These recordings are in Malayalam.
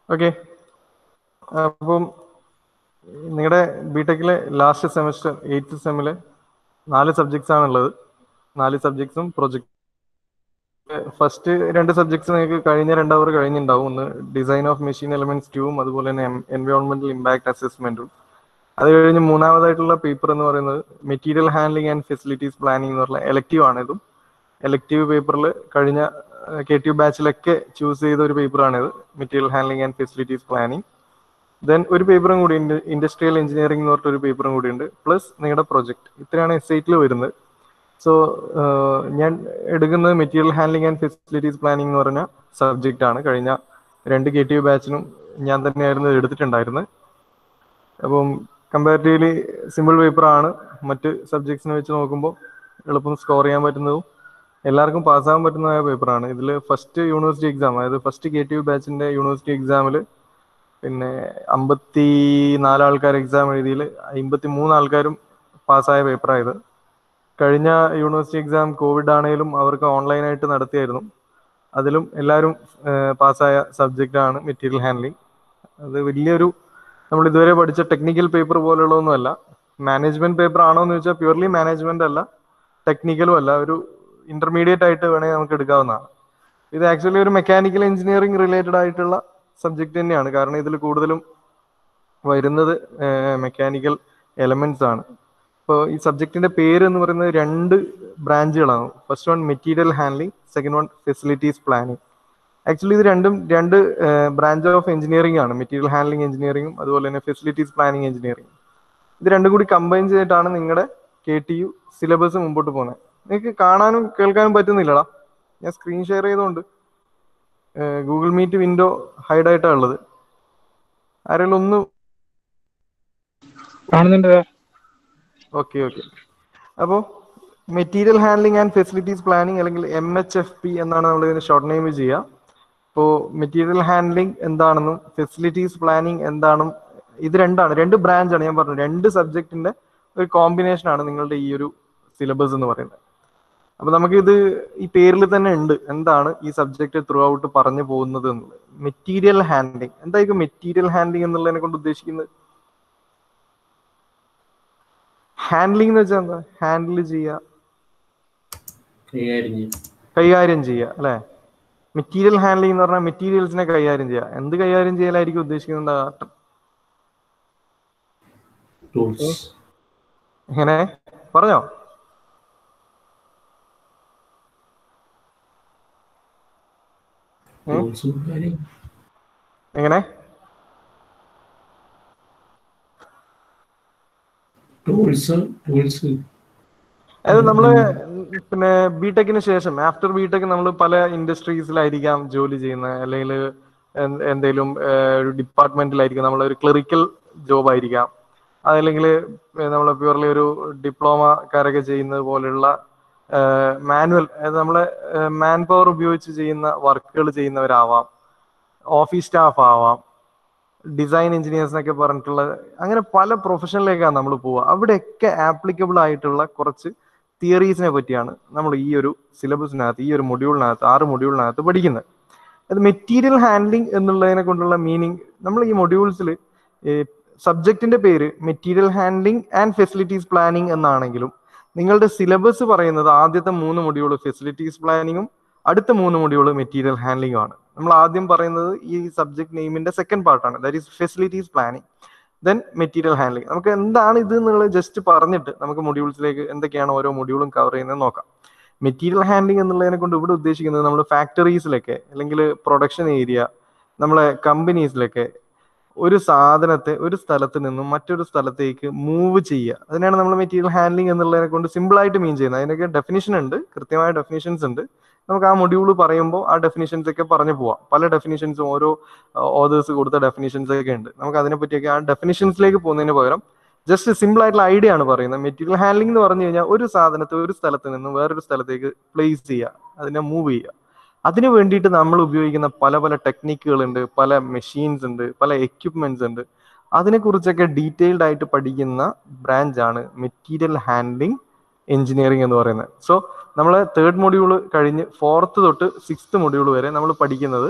ഓക്കെ അപ്പം നിങ്ങളുടെ ബിടെക്കിലെ ലാസ്റ്റ് സെമസ്റ്റർ എയ്ത്ത് സെമ്മിൽ നാല് സബ്ജക്ട്സ് ആണുള്ളത് നാല് സബ്ജക്ട്സും പ്രൊജക്ട് ഫസ്റ്റ് രണ്ട് സബ്ജക്ട്സ് നിങ്ങൾക്ക് കഴിഞ്ഞ രണ്ട് അവർ കഴിഞ്ഞിട്ടുണ്ടാവും ഒന്ന് ഡിസൈൻ ഓഫ് മെഷീൻ എലമെന്റ്സ് ട്യൂവും അതുപോലെ തന്നെ എൻവയോൺമെന്റൽ ഇമ്പാക്ട് അസസ്മെന്റും അത് കഴിഞ്ഞ് മൂന്നാമതായിട്ടുള്ള പേപ്പർ എന്ന് പറയുന്നത് material handling and facilities planning എന്ന് പറഞ്ഞ എലക്റ്റീവ് ആണ് ഇതും എലക്റ്റീവ് പേപ്പറിൽ കഴിഞ്ഞ കെ ടി യു ബാച്ചിലൊക്കെ ചൂസ് ചെയ്ത ഒരു പേപ്പറാണിത് material handling and facilities planning then ഒരു പേപ്പറും കൂടി ഉണ്ട് ഇൻഡസ്ട്രിയൽ എഞ്ചിനീയറിംഗ് എന്ന് പറഞ്ഞിട്ട് ഒരു പേപ്പറും കൂടി ഉണ്ട് പ്ലസ് നിങ്ങളുടെ പ്രൊജക്ട് ഇത്രയാണ് എസ് ഐറ്റിൽ വരുന്നത് സോ ഞാൻ എടുക്കുന്നത് material handling and facilities planning എന്ന് പറഞ്ഞ സബ്ജക്റ്റ് ആണ് കഴിഞ്ഞ രണ്ട് കെ ടി യു ബാച്ചിനും ഞാൻ തന്നെയായിരുന്നു എടുത്തിട്ടുണ്ടായിരുന്നത് അപ്പം കമ്പാരിറ്റീവ്ലി സിമ്പിൾ പേപ്പറാണ് മറ്റ് സബ്ജക്ട്സിനെ വെച്ച് നോക്കുമ്പോൾ എളുപ്പം സ്കോർ ചെയ്യാൻ പറ്റുന്നതും എല്ലാവർക്കും പാസ്സാകാൻ പറ്റുന്നതായ പേപ്പറാണ് ഇതിൽ ഫസ്റ്റ് യൂണിവേഴ്സിറ്റി എക്സാം അതായത് ഫസ്റ്റ് കെ ടി യു ബാച്ചിൻ്റെ യൂണിവേഴ്സിറ്റി എക്സാമിൽ പിന്നെ അമ്പത്തി നാല് ആൾക്കാർ എക്സാം എഴുതിയിൽ അമ്പത്തി മൂന്ന് ആൾക്കാരും പാസ്സായ പേപ്പറായത് കഴിഞ്ഞ യൂണിവേഴ്സിറ്റി എക്സാം കോവിഡ് ആണെങ്കിലും അവർക്ക് ഓൺലൈനായിട്ട് നടത്തിയായിരുന്നു അതിലും എല്ലാവരും പാസ്സായ സബ്ജക്റ്റാണ് മെറ്റീരിയൽ ഹാൻഡ്ലിംഗ് അത് വലിയൊരു നമ്മൾ ഇതുവരെ പഠിച്ച ടെക്നിക്കൽ പേപ്പർ പോലുള്ളതൊന്നുമല്ല മാനേജ്മെന്റ് പേപ്പർ ആണോ എന്ന് ചോദിച്ചാൽ പ്യൂർലി മാനേജ്മെന്റ് അല്ല ടെക്നിക്കലും അല്ല ഒരു ഇന്റർമീഡിയറ്റ് ആയിട്ട് വേണമെങ്കിൽ നമുക്ക് എടുക്കാവുന്നതാണ് ഇത് ആക്ച്വലി ഒരു മെക്കാനിക്കൽ എഞ്ചിനീയറിംഗ് റിലേറ്റഡ് ആയിട്ടുള്ള സബ്ജക്റ്റ് തന്നെയാണ് കാരണം ഇതിൽ കൂടുതലും വരുന്നത് മെക്കാനിക്കൽ എലമെന്റ്സ് ആണ് ഇപ്പോൾ ഈ സബ്ജക്റ്റിന്റെ പേര് എന്ന് പറയുന്നത് രണ്ട് ബ്രാഞ്ചുകളാണ് first one material handling second one facilities planning actually ഇത് രണ്ടും രണ്ട് ബ്രാഞ്ച് ഓഫ് എഞ്ചിനീയറിംഗ് ആണ് മെറ്റീരിയൽ ഹാൻഡ്ലിംഗ് എഞ്ചിനീയറിംഗും അതുപോലെ തന്നെ ഫെസിലിറ്റീസ് പ്ലാനിങ് എഞ്ചിനീയറിംഗ് ഇത് രണ്ടും കൂടി കമ്പൈൻ ചെയ്തിട്ടാണ് നിങ്ങളുടെ കെ ടി യു സിലബസ് മുമ്പോട്ട് പോകുന്നത് നിങ്ങൾക്ക് കാണാനും കേൾക്കാനും പറ്റുന്നില്ലടാ ഞാൻ സ്ക്രീൻ ഷെയർ ചെയ്തുകൊണ്ട് ഗൂഗിൾ മീറ്റ് വിൻഡോ ഹൈഡ് ആയിട്ടാണ് ഉള്ളത് ആരെങ്കിലും ഒന്ന് കാണുന്നുണ്ട് ഓക്കെ ഓക്കെ അപ്പോൾ material handling and facilities planning അല്ലെങ്കിൽ എം എച്ച് എഫ് പി എന്നാണ് നമ്മൾ ഇതിന് ഷോർട്ട് നെയിം ചെയ്യുക ഇപ്പോൾ മെറ്റീരിയൽ ഹാൻഡ്ലിംഗ് എന്താണെന്നും ഫെസിലിറ്റീസ് പ്ലാനിങ് എന്താണെന്നും ഇത് രണ്ടാണ് രണ്ട് ബ്രാഞ്ചാണ് ഞാൻ പറഞ്ഞത് രണ്ട് സബ്ജക്റ്റിന്റെ ഒരു കോമ്പിനേഷൻ ആണ് നിങ്ങളുടെ ഈ ഒരു സിലബസ് എന്ന് പറയുന്നത് അപ്പൊ നമുക്ക് ഇത് ഈ പേരിൽ തന്നെ ഉണ്ട് എന്താണ് ഈ സബ്ജക്ട് ത്രൂ ഔട്ട് പറഞ്ഞു പോകുന്നത് എന്നുള്ളത് മെറ്റീരിയൽ ഹാൻഡ്ലിംഗ് എന്തായിരിക്കും മെറ്റീരിയൽ ഹാൻഡ്ലിംഗ് എന്നുള്ളതിനെ കൊണ്ട് ഉദ്ദേശിക്കുന്നത് ഹാൻഡ്ലിംഗ് എന്ന് വെച്ചാൽ എന്താ ഹാൻഡിൽ ചെയ്യുക കൈകാര്യം ചെയ്യും കൈകാര്യം ചെയ്യുക അല്ലെ മെറ്റീരിയൽ ഹാൻഡ്ലിംഗ് എന്ന് പറഞ്ഞാൽ മെറ്റീരിയൽസിനെ കൈകാര്യം ചെയ്യുക എന്ത് കൈകാര്യം ചെയ്യലായിരിക്കും ഉദ്ദേശിക്കുന്നത് ടൂൾസ് എങ്ങനെ പറഞ്ഞോ ഉം? ടൂൾസും കാര്യം എങ്ങനെ ടൂൾസ് ടൂൾസ് അതായത് നമ്മള് പിന്നെ ബിടെക്കിന് ശേഷം ആഫ്റ്റർ ബിടെക് നമ്മൾ പല ഇൻഡസ്ട്രീസിലായിരിക്കാം ജോലി ചെയ്യുന്നത് അല്ലെങ്കിൽ എന്തെങ്കിലും ഒരു ഡിപ്പാർട്ട്മെന്റിലായിരിക്കും നമ്മൾ ഒരു ക്ലറിക്കൽ ജോബ് ആയിരിക്കാം അതല്ലെങ്കിൽ നമ്മൾ പ്യൂർലി ഒരു ഡിപ്ലോമക്കാരൊക്കെ ചെയ്യുന്നത് പോലെയുള്ള മാനുവൽ അതായത് നമ്മളെ മാൻ പവർ ഉപയോഗിച്ച് ചെയ്യുന്ന വർക്കുകൾ ചെയ്യുന്നവരാവാം ഓഫീസ് സ്റ്റാഫ് ആവാം ഡിസൈൻ എഞ്ചിനീയേഴ്സ് എന്നൊക്കെ പറഞ്ഞിട്ടുള്ള അങ്ങനെ പല പ്രൊഫഷനിലേക്കാണ് നമ്മൾ പോവുക അവിടെയൊക്കെ ആപ്ലിക്കബിൾ ആയിട്ടുള്ള കുറച്ച് തിയറീസിനെ പറ്റിയാണ് നമ്മൾ ഈ ഒരു സിലബസിനകത്ത് ഈ ഒരു മൊഡ്യൂളിനകത്ത് ആറ് മൊഡ്യൂളിനകത്ത് പഠിക്കുന്നത് അത് മെറ്റീരിയൽ ഹാൻഡ്ലിംഗ് എന്നുള്ളതിനെ കൊണ്ടുള്ള മീനിങ് നമ്മൾ ഈ മൊഡ്യൂൾസിൽ സബ്ജക്റ്റിന്റെ പേര് material handling and facilities planning എന്നാണെങ്കിലും നിങ്ങളുടെ സിലബസ് പറയുന്നത് ആദ്യത്തെ മൂന്ന് മൊഡ്യൂൾ ഫെസിലിറ്റീസ് പ്ലാനിങ്ങും അടുത്ത മൂന്ന് മൊഡ്യൂൾ മെറ്റീരിയൽ ഹാൻഡ്ലിംഗും ആണ് നമ്മൾ ആദ്യം പറയുന്നത് ഈ സബ്ജക്ട് നെയിമിന്റെ സെക്കൻഡ് പാർട്ടാണ് that is facilities planning then material handling നമുക്ക് എന്താണ് ഇത് എന്നുള്ളത് ജസ്റ്റ് പറഞ്ഞിട്ട് നമുക്ക് മൊഡ്യൂൾസിലേക്ക് എന്തൊക്കെയാണ് ഓരോ മൊഡ്യൂളും കവർ ചെയ്യുന്നത് നോക്കാം മെറ്റീരിയൽ ഹാൻഡ്ലിംഗ് എന്നുള്ളതിനെ കൊണ്ട് ഇവിടെ ഉദ്ദേശിക്കുന്നത് നമ്മൾ ഫാക്ടറീസിലൊക്കെ അല്ലെങ്കിൽ പ്രൊഡക്ഷൻ ഏരിയ നമ്മളെ കമ്പനീസിലൊക്കെ ഒരു സാധനത്തെ ഒരു സ്ഥലത്ത് നിന്നും മറ്റൊരു സ്ഥലത്തേക്ക് മൂവ് ചെയ്യുക അതിനാണ് നമ്മൾ മെറ്റീരിയൽ ഹാൻഡ്ലിംഗ് എന്നുള്ളതിനെ കൊണ്ട് സിമ്പിൾ ആയിട്ട് മീൻ ചെയ്യുന്നത് അതിനൊക്കെ ഡെഫിനിഷൻ ഉണ്ട് കൃത്യമായ ഡെഫിനിഷൻസ് ഉണ്ട് നമുക്ക് ആ മൊഡ്യൂൾ പറയുമ്പോൾ ആ ഡെഫിനിഷൻസ് ഒക്കെ പറഞ്ഞു പോവാം പല ഡെഫിനിഷൻസും ഓരോ ഓതേഴ്സ് കൊടുത്ത ഡെഫിനിഷൻസ് ഒക്കെ ഉണ്ട് നമുക്ക് അതിനെ പറ്റിയൊക്കെ ആ ഡെഫിനിഷൻസിലേക്ക് പോകുന്നതിന് പകരം ജസ്റ്റ് സിമ്പിൾ ആയിട്ടുള്ള ഐഡിയ ആണ് പറയുന്നത് മെറ്റീരിയൽ ഹാൻഡ്ലിംഗ് എന്ന് പറഞ്ഞു കഴിഞ്ഞാൽ ഒരു സാധനത്തെ ഒരു സ്ഥലത്ത് നിന്ന് വേറൊരു സ്ഥലത്തേക്ക് പ്ലേസ് ചെയ്യുക അതിനെ മൂവ് ചെയ്യുക അതിന് വേണ്ടിയിട്ട് നമ്മൾ ഉപയോഗിക്കുന്ന പല പല ടെക്നിക്കുകളുണ്ട് പല മെഷീൻസ് ഉണ്ട് പല എക്യുപ്മെന്റ്സ് ഉണ്ട് അതിനെക്കുറിച്ചൊക്കെ ഡീറ്റെയിൽഡ് ആയിട്ട് പഠിക്കുന്ന ബ്രാഞ്ചാണ് മെറ്റീരിയൽ ഹാൻഡ്ലിംഗ് എഞ്ചിനീയറിംഗ് എന്ന് പറയുന്നത് സോ നമ്മൾ തേർഡ് മൊഡ്യൂൾ കഴിഞ്ഞ് ഫോർത്ത് തൊട്ട് സിക്സ്ത് മൊഡ്യൂൾ വരെ നമ്മൾ പഠിക്കുന്നത്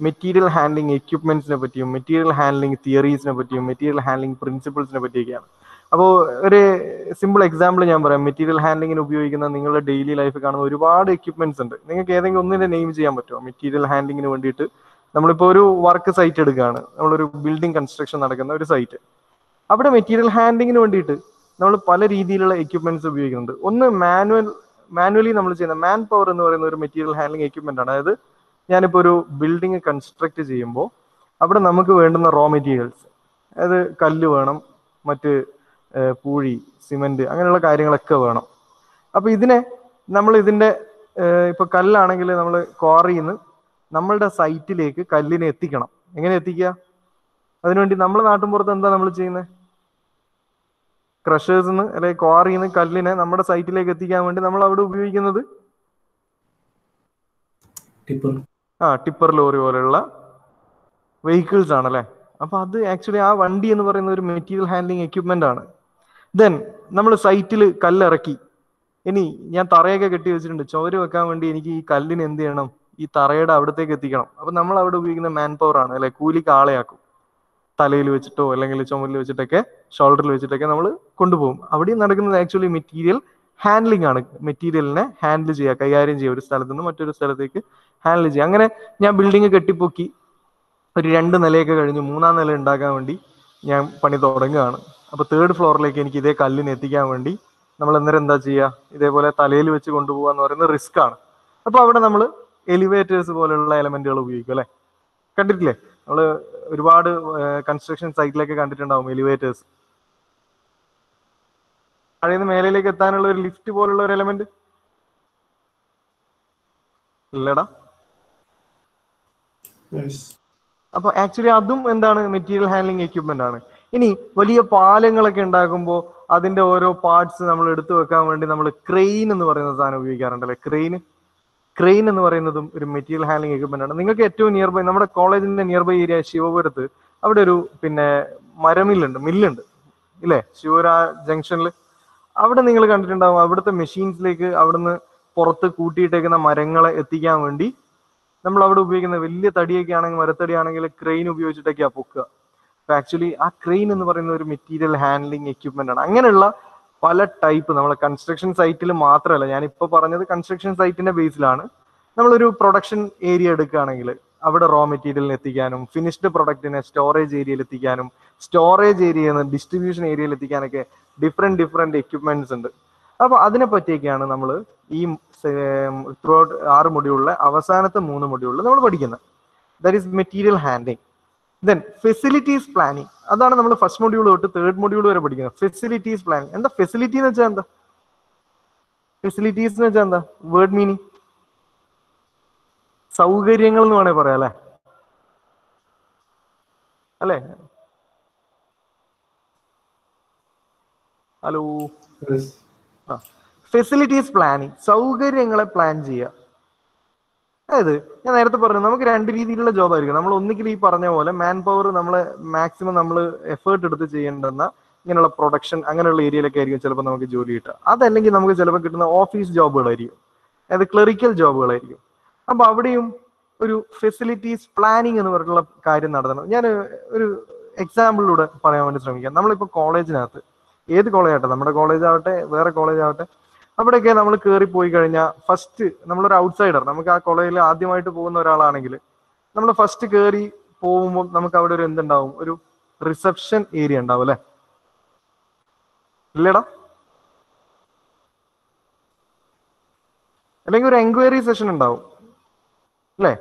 മെറ്റീരിയൽ ഹാൻഡ്ലിംഗ് എക്യുപ്മെന്റ്സിനെ പറ്റിയും മെറ്റീരിയൽ ഹാൻഡ്ലിംഗ് തിയറീസിനെ പറ്റിയും മെറ്റീരിയൽ ഹാൻഡ്ലിംഗ് പ്രിൻസിപ്പിൾസിനെ പറ്റിയൊക്കെയാണ് അപ്പോൾ ഒരു സിമ്പിൾ എക്സാമ്പിൾ ഞാൻ പറയാം മെറ്റീരിയൽ ഹാൻഡ്ലിങ്ങിന് ഉപയോഗിക്കുന്ന നിങ്ങളുടെ ഡെയിലി ലൈഫിൽ കാണുന്ന ഒരുപാട് എക്യുപ്മെന്റ്സ് ഉണ്ട് നിങ്ങൾക്ക് ഏതെങ്കിലും ഒന്നിന്റെ നെയിം ചെയ്യാൻ പറ്റുമോ മെറ്റീരിയൽ ഹാൻഡ്ലിങ്ങിന് വേണ്ടിയിട്ട് നമ്മളിപ്പോൾ ഒരു വർക്ക് സൈറ്റ് എടുക്കുകയാണ് നമ്മളൊരു ബിൽഡിംഗ് കൺസ്ട്രക്ഷൻ നടക്കുന്ന ഒരു സൈറ്റ് അവിടെ മെറ്റീരിയൽ ഹാൻഡ്ലിങ്ങിന് വേണ്ടിയിട്ട് നമ്മൾ പല രീതിയിലുള്ള എക്യുപ്മെന്റ്സ് ഉപയോഗിക്കുന്നുണ്ട് ഒന്ന് മാനുവൽ മാനുവലി നമ്മൾ ചെയ്യുന്ന മാൻ പവർ എന്ന് പറയുന്ന ഒരു മെറ്റീരിയൽ ഹാൻഡ്ലിംഗ് എക്യുപ്മെന്റ് ആണ് അതായത് ഞാനിപ്പോൾ ഒരു ബിൽഡിംഗ് കൺസ്ട്രക്ട് ചെയ്യുമ്പോൾ അവിടെ നമുക്ക് വേണ്ടുന്ന റോ മെറ്റീരിയൽസ് അതായത് കല്ല് വേണം മറ്റ് ഏഹ്, പൂഴി സിമെന്റ് അങ്ങനെയുള്ള കാര്യങ്ങളൊക്കെ വേണം അപ്പൊ ഇതിനെ നമ്മൾ ഇതിന്റെ ഏഹ്, ഇപ്പൊ കല്ലാണെങ്കിൽ നമ്മൾ ക്വാറിന്ന് നമ്മളുടെ സൈറ്റിലേക്ക് കല്ലിനെ എത്തിക്കണം എങ്ങനെ എത്തിക്കുക അതിനുവേണ്ടി നമ്മൾ നാട്ടിൻപുറത്ത് എന്താ നമ്മൾ ചെയ്യുന്നത് ക്രഷേഴ്സിന്ന് അല്ലെങ്കിൽ ക്വാറിന്ന് കല്ലിനെ നമ്മുടെ സൈറ്റിലേക്ക് എത്തിക്കാൻ വേണ്ടി നമ്മൾ അവിടെ ഉപയോഗിക്കുന്നത് ടിപ്പർ ആ ടിപ്പർ ലോറി പോലെയുള്ള വെഹിക്കിൾസ് ആണല്ലേ അപ്പൊ അത് ആക്ച്വലി ആ വണ്ടി എന്ന് പറയുന്ന ഒരു മെറ്റീരിയൽ ഹാൻഡ്ലിംഗ് എക്യുപ്മെന്റ് ആണ് ദെൻ നമ്മൾ സൈറ്റിൽ കല്ലിറക്കി ഇനി ഞാൻ തറയൊക്കെ കെട്ടി വെച്ചിട്ടുണ്ട് ചോര് വെക്കാൻ വേണ്ടി എനിക്ക് ഈ കല്ലിന് എന്ത് ചെയ്യണം ഈ തറയുടെ അവിടത്തേക്ക് എത്തിക്കണം അപ്പൊ നമ്മൾ അവിടെ ഉപയോഗിക്കുന്ന മാൻ പവർ ആണ് അല്ലെ കൂലിക്ക് ആളെയാക്കും തലയിൽ വെച്ചിട്ടോ അല്ലെങ്കിൽ ചുമലിൽ വെച്ചിട്ടൊക്കെ ഷോൾഡറിൽ വെച്ചിട്ടൊക്കെ നമ്മൾ കൊണ്ടുപോകും അവിടെയും നടക്കുന്നത് ആക്ച്വലി മെറ്റീരിയൽ ഹാൻഡ്ലിംഗ് ആണ് മെറ്റീരിയലിനെ ഹാൻഡിൽ ചെയ്യുക കൈകാര്യം ചെയ്യുക ഒരു സ്ഥലത്ത് നിന്ന് മറ്റൊരു സ്ഥലത്തേക്ക് ഹാൻഡിൽ ചെയ്യുക അങ്ങനെ ഞാൻ ബിൽഡിംഗ് കെട്ടിപ്പൊക്കി ഒരു രണ്ട് നിലയൊക്കെ കഴിഞ്ഞ് മൂന്നാം നില ഉണ്ടാക്കാൻ വേണ്ടി ഞാൻ പണി തുടങ്ങുകയാണ് അപ്പൊ തേർഡ് ഫ്ലോറിലേക്ക് എനിക്ക് ഇതേ കല്ലിന് എത്തിക്കാൻ വേണ്ടി നമ്മൾ അന്നേരം എന്താ ചെയ്യുക ഇതേപോലെ തലയിൽ വെച്ച് കൊണ്ടുപോകുക എന്ന് പറയുന്നത് റിസ്ക് ആണ് അപ്പൊ അവിടെ നമ്മൾ എലിവേറ്റേഴ്സ് പോലെയുള്ള എലമെന്റുകൾ ഉപയോഗിക്കും അല്ലെ കണ്ടിട്ടില്ലേ നമ്മൾ ഒരുപാട് കൺസ്ട്രക്ഷൻ സൈറ്റിലൊക്കെ കണ്ടിട്ടുണ്ടാവും എലിവേറ്റേഴ്സ് താഴേന്ന് മേലയിലേക്ക് എത്താനുള്ള ഒരു ലിഫ്റ്റ് പോലുള്ള ഒരു എലമെന്റ് ഇല്ലടാ അപ്പൊ ആക്ച്വലി അതും എന്താണ് മെറ്റീരിയൽ ഹാൻഡ്ലിംഗ് എക്യുപ്മെന്റ് ആണ് ഇനി വലിയ പാലങ്ങളൊക്കെ ഉണ്ടാക്കുമ്പോൾ അതിന്റെ ഓരോ പാർട്സ് നമ്മൾ എടുത്തു വെക്കാൻ വേണ്ടി നമ്മൾ ക്രെയിൻ എന്ന് പറയുന്ന സാധനം ഉപയോഗിക്കാറുണ്ടല്ലേ ക്രെയിൻ ക്രെയിൻ എന്ന് പറയുന്നതും ഒരു മെറ്റീരിയൽ ഹാൻഡ്ലിംഗ് എക്യുപ്മെന്റ് ആണ് നിങ്ങൾക്ക് ഏറ്റവും നിയർ ബൈ നമ്മുടെ കോളേജിന്റെ നിയർ ബൈ ഏരിയ ശിവപുരത്ത് അവിടെ ഒരു പിന്നെ മരമില്ലുണ്ട് മില്ലുണ്ട് ഇല്ലേ ശിവപുര ജംഗ്ഷനിൽ അവിടെ നിങ്ങൾ കണ്ടിട്ടുണ്ടാവും അവിടുത്തെ മെഷീൻസിലേക്ക് അവിടുന്ന് പുറത്ത് കൂട്ടിയിട്ടേക്കുന്ന മരങ്ങളെ എത്തിക്കാൻ വേണ്ടി നമ്മൾ അവിടെ ഉപയോഗിക്കുന്ന വലിയ തടിയൊക്കെ ആണെങ്കിൽ മരത്തടി ആണെങ്കിൽ ക്രെയിൻ ഉപയോഗിച്ചിട്ടൊക്കെയാ പൊക്കുക അപ്പൊ ആക്ച്വലി ആ ക്രെയിൻ എന്ന് പറയുന്ന ഒരു മെറ്റീരിയൽ ഹാൻഡ്ലിംഗ് എക്യുപ്മെന്റ് ആണ് അങ്ങനെയുള്ള പല ടൈപ്പ് നമ്മളെ കൺസ്ട്രക്ഷൻ സൈറ്റിൽ മാത്രമല്ല ഞാൻ ഇപ്പൊ പറഞ്ഞത് കൺസ്ട്രക്ഷൻ സൈറ്റിന്റെ ബേസിലാണ് നമ്മളൊരു പ്രൊഡക്ഷൻ ഏരിയ എടുക്കുകയാണെങ്കിൽ അവിടെ റോ മെറ്റീരിയലിന് എത്തിക്കാനും ഫിനിഷ്ഡ് പ്രൊഡക്റ്റിനെ സ്റ്റോറേജ് ഏരിയയിൽ എത്തിക്കാനും സ്റ്റോറേജ് ഏരിയയിൽ നിന്ന് ഡിസ്ട്രിബ്യൂഷൻ ഏരിയയിൽ എത്തിക്കാനൊക്കെ ഡിഫറെന്റ് ഡിഫറെന്റ് എക്യുപ്മെന്റ്സ് ഉണ്ട് അപ്പൊ അതിനെ പറ്റിയൊക്കെയാണ് നമ്മൾ ഈ ത്രൂ ഔട്ട് ആറ് മൊഡ്യൂളിലെ അവസാനത്തെ മൂന്ന് മൊഡ്യൂളിൽ നമ്മൾ പഠിക്കുന്നത് that is material handling then facilities planning അതാണ് നമ്മൾ ഫസ്റ്റ് മൊഡ്യൂൾ തൊട്ട് തേർഡ് മൊഡ്യൂൾ വരെ പഠിക്കുന്നത് ഫെസിലിറ്റീസ് പ്ലാനിങ് എന്താ ഫെസിലിറ്റി എന്ന് വെച്ചാൽ എന്താ ഫെസിലിറ്റീസ് എന്ന് വെച്ചാൽ എന്താ വേർഡ് മീനിങ് സൗകര്യങ്ങൾ എന്ന് വേണേ പറയാം അല്ലെ അല്ലേ ഹലോ ഫെസിലിറ്റീസ് പ്ലാനിങ് സൗകര്യങ്ങളെ പ്ലാൻ ചെയ്യുക അതായത് ഞാൻ നേരത്തെ പറഞ്ഞു നമുക്ക് രണ്ട് രീതിയിലുള്ള ജോബ് ആയിരിക്കും നമ്മൾ ഒന്നുകിൽ ഈ പറഞ്ഞ പോലെ മാൻ പവർ നമ്മളെ മാക്സിമം നമ്മൾ എഫേർട്ട് എടുത്ത് ചെയ്യേണ്ടുന്ന ഇങ്ങനെയുള്ള പ്രൊഡക്ഷൻ അങ്ങനെയുള്ള ഏരിയയിലൊക്കെ ആയിരിക്കും ചിലപ്പോൾ നമുക്ക് ജോലി കിട്ടുക അതല്ലെങ്കിൽ നമുക്ക് ചിലപ്പോൾ കിട്ടുന്ന ഓഫീസ് ജോബുകളായിരിക്കും അതായത് ക്ലറിക്കൽ ജോബുകളായിരിക്കും അപ്പൊ അവിടെയും ഒരു ഫെസിലിറ്റീസ് പ്ലാനിങ് എന്ന് പറഞ്ഞിട്ടുള്ള കാര്യം നടത്തണം ഞാൻ ഒരു എക്സാമ്പിളിലൂടെ പറയാൻ വേണ്ടി ശ്രമിക്കാം നമ്മളിപ്പോൾ കോളേജിനകത്ത് ഏത് കോളേജ് ആവട്ടെ നമ്മുടെ കോളേജ് ആവട്ടെ വേറെ കോളേജ് ആവട്ടെ അവിടെയൊക്കെ നമ്മൾ കയറി പോയി കഴിഞ്ഞാൽ ഫസ്റ്റ് നമ്മളൊരു ഔട്ട്സൈഡർ നമുക്ക് ആ കോളേജിൽ ആദ്യമായിട്ട് പോകുന്ന ഒരാളാണെങ്കിൽ നമ്മൾ ഫസ്റ്റ് കയറി പോകുമ്പോൾ നമുക്ക് അവിടെ ഒരു എന്തുണ്ടാവും ഒരു റിസപ്ഷൻ ഏരിയ ഉണ്ടാവും അല്ലെ ഇല്ലടാ അല്ലെങ്കിൽ ഒരു എൻക്വയറി സെഷൻ ഉണ്ടാവും അല്ലേ